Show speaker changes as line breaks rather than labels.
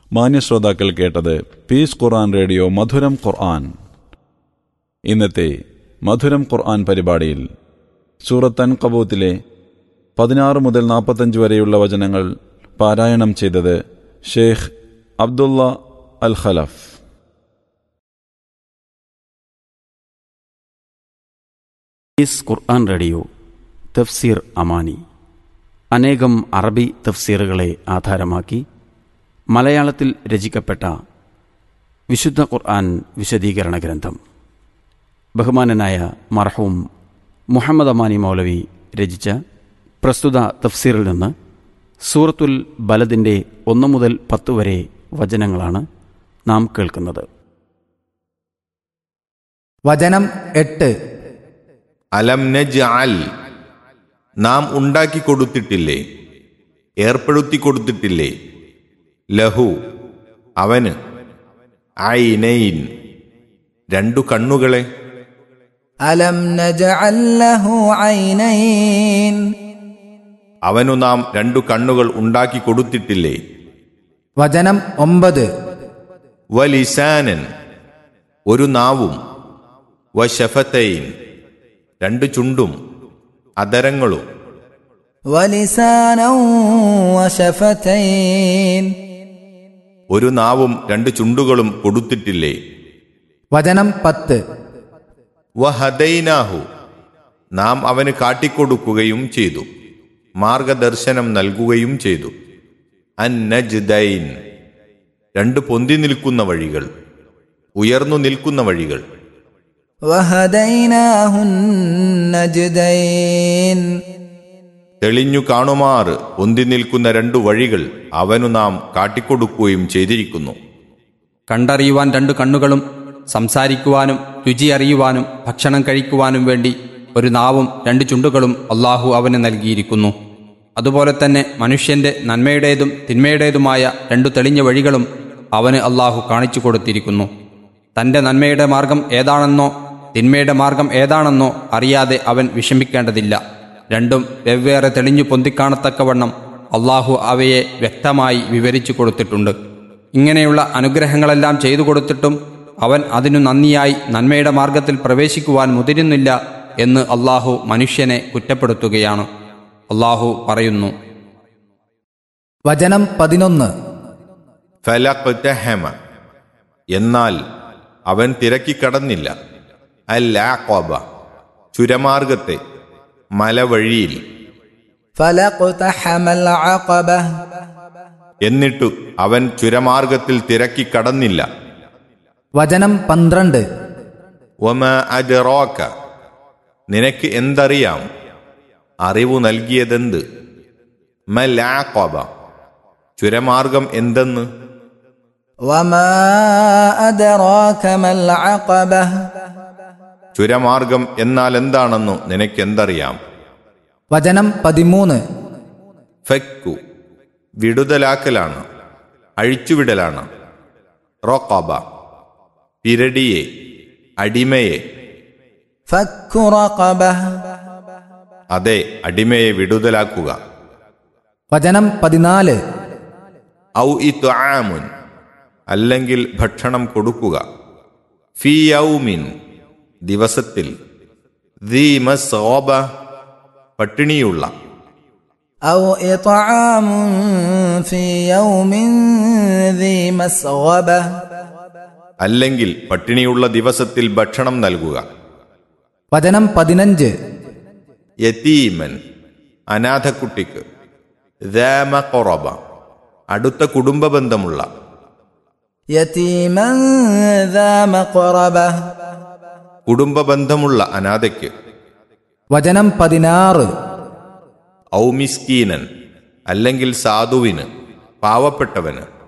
മാന്യ ശ്രോതാക്കൾ കേട്ടത് പീസ് ഖുർആൻ റേഡിയോ മധുരം ഖുർആൻ ഇന്നത്തെ മധുരം ഖുർആൻ പരിപാടിയിൽ സൂറത്തൻ കബൂത്തിലെ പതിനാറ് മുതൽ നാൽപ്പത്തഞ്ച് വരെയുള്ള വചനങ്ങൾ പാരായണം ചെയ്തത് ഷെയ്ഖ് അബ്ദുള്ള അൽ ഖലഫ്
ഈസ് ഖുർആൻ റേഡിയോ തഫ്സീർ അമാനി അനേകം അറബി തഫ്സീറുകളെ ആധാരമാക്കി മലയാളത്തിൽ രചിക്കപ്പെട്ട വിശുദ്ധ ഖുർആൻ വിശദീകരണ ഗ്രന്ഥം ബഹുമാനനായ മർഹൂം മുഹമ്മദ് അമാനി മൗലവി രചിച്ച പ്രസ്തുത തഫ്സീറിൽ നിന്ന് സൂറത്തുൽ ബലദിൻ്റെ ഒന്ന് മുതൽ പത്ത് വരെ വചനങ്ങളാണ് നാം കേൾക്കുന്നത്
വചനം എട്ട്
അലം നജ്അൽ നാം ഉണ്ടാക്കി കൊടുത്തിട്ടില്ലേ ഏർപ്പെടുത്തി കൊടുത്തിട്ടില്ലേ ലഹു അവന് ഐനൈൻ രണ്ടു കണ്ണുകളെ
അലം നജഅല്ലഹു ഐനൈൻ
അവനു നാം രണ്ടു കണ്ണുകൾ ഉണ്ടാക്കി കൊടുത്തിട്ടില്ലേ
വചനം ഒമ്പത്
വലിസാനൻ ഒരു നാവും വശഫത്തൈൻ രണ്ടു ചുണ്ടും അതരങ്ങളും
വലിസാനൗ വശഫതൈൻ
ഒരു നാവും രണ്ട് ചുണ്ടുകളും കൊടുത്തിട്ടില്ലേ
വചനം പത്ത്
വഹദൈനാഹു നാം അവന് കാട്ടിക്കൊടുക്കുകയും ചെയ്തു മാർഗദർശനം നൽകുകയും ചെയ്തു അന്നജ്ദൈൻ രണ്ട് പൊന്തി നിൽക്കുന്ന വഴികൾ ഉയർന്നു നിൽക്കുന്ന വഴികൾ
വഹദൈനാഹു നജ്ദൈൻ
തെളിഞ്ഞു കാണുമാറ് പൊന്തി നിൽക്കുന്ന രണ്ടു വഴികൾ അവനു നാം കാട്ടിക്കൊടുക്കുകയും ചെയ്തിരിക്കുന്നു
കണ്ടറിയുവാൻ രണ്ടു കണ്ണുകളും സംസാരിക്കുവാനും രുചി അറിയുവാനും ഭക്ഷണം കഴിക്കുവാനും വേണ്ടി ഒരു നാവും രണ്ട് ചുണ്ടുകളും അള്ളാഹു അവന് നൽകിയിരിക്കുന്നു അതുപോലെ തന്നെ മനുഷ്യന്റെ നന്മയുടേതും തിന്മയുടേതുമായ രണ്ടു തെളിഞ്ഞ വഴികളും അവന് അള്ളാഹു കാണിച്ചു കൊടുത്തിരിക്കുന്നു തന്റെ നന്മയുടെ മാർഗം ഏതാണെന്നോ തിന്മയുടെ മാർഗം ഏതാണെന്നോ അറിയാതെ അവൻ വിഷമിക്കേണ്ടതില്ല രണ്ടും വെവ്വേറെ തെളിഞ്ഞു പൊന്തിക്കാണത്തക്കവണ്ണം അള്ളാഹു അവയെ വ്യക്തമായി വിവരിച്ചു കൊടുത്തിട്ടുണ്ട് ഇങ്ങനെയുള്ള അനുഗ്രഹങ്ങളെല്ലാം ചെയ്തു കൊടുത്തിട്ടും അവൻ അതിനു നന്ദിയായി നന്മയുടെ മാർഗത്തിൽ പ്രവേശിക്കുവാൻ മുതിരുന്നില്ല എന്ന് അള്ളാഹു മനുഷ്യനെ കുറ്റപ്പെടുത്തുകയാണ് അള്ളാഹു പറയുന്നു
വചനം പതിനൊന്ന്
ഫലഖ്തഹമ എന്നാൽ അവൻ തിരക്കിക്കടന്നില്ല അല്ലാഖബ ചുരമാർഗത്തെ മലവഴിയിൽ
ഫലഖ്തഹമൽ അഖബ
എന്നിട്ടു അവൻ ചുരമാർഗത്തിൽ തിരക്കിക്കടന്നില്ല
വചനം പന്ത്രണ്ട്
ഒമ അജറോക്ക നിനക്ക് എന്തറിയാം അറിവു നൽകിയതെന്ത് മലാഖബ ചുരമാർഗം എന്തെന്ന്
വമാ അദ്റാക മൽ അഖബ
ചുരമാർഗം എന്നാൽ എന്താണെന്നു നിനക്കെന്തറിയാം
വചനം പതിമൂന്ന്
ഫക്കു വിടുതലാക്കലാണ് അഴിച്ചുവിടലാണ് റോക്കാബ പിരടിയെ അടിമയെ
ഫക്കു റഖബ
അതെ അടിമയെ വിടുതലാക്കുക
വചനം പതിനാല്
ഔ ഇത്ആമുൻ അല്ലെങ്കിൽ ഭക്ഷണം കൊടുക്കുക ഫി യൗമിൻ ദിവസത്തിൽ ദീ മസ്ഗബ പട്ടിണിയുള്ള
أو إطعام في يوم ذي مسغبة
അല്ലെങ്കിൽ പട്ടിണിയുള്ള ദിവസത്തിൽ ഭക്ഷണം നൽകുക
വചനം പതിനഞ്ച്
യതീമൻ അനാഥക്കുട്ടിക്ക് ദാമ കൊറബ അടുത്ത കുടുംബ ബന്ധമുള്ള
يتيما ذا مقربة
കുടുംബ ബന്ധമുള്ള അനാഥയ്ക്ക്
വചനം പതിനാറ്
ഔ മിസ്കീനൻ അല്ലെങ്കിൽ സാധുവിന് പാവപ്പെട്ടവന്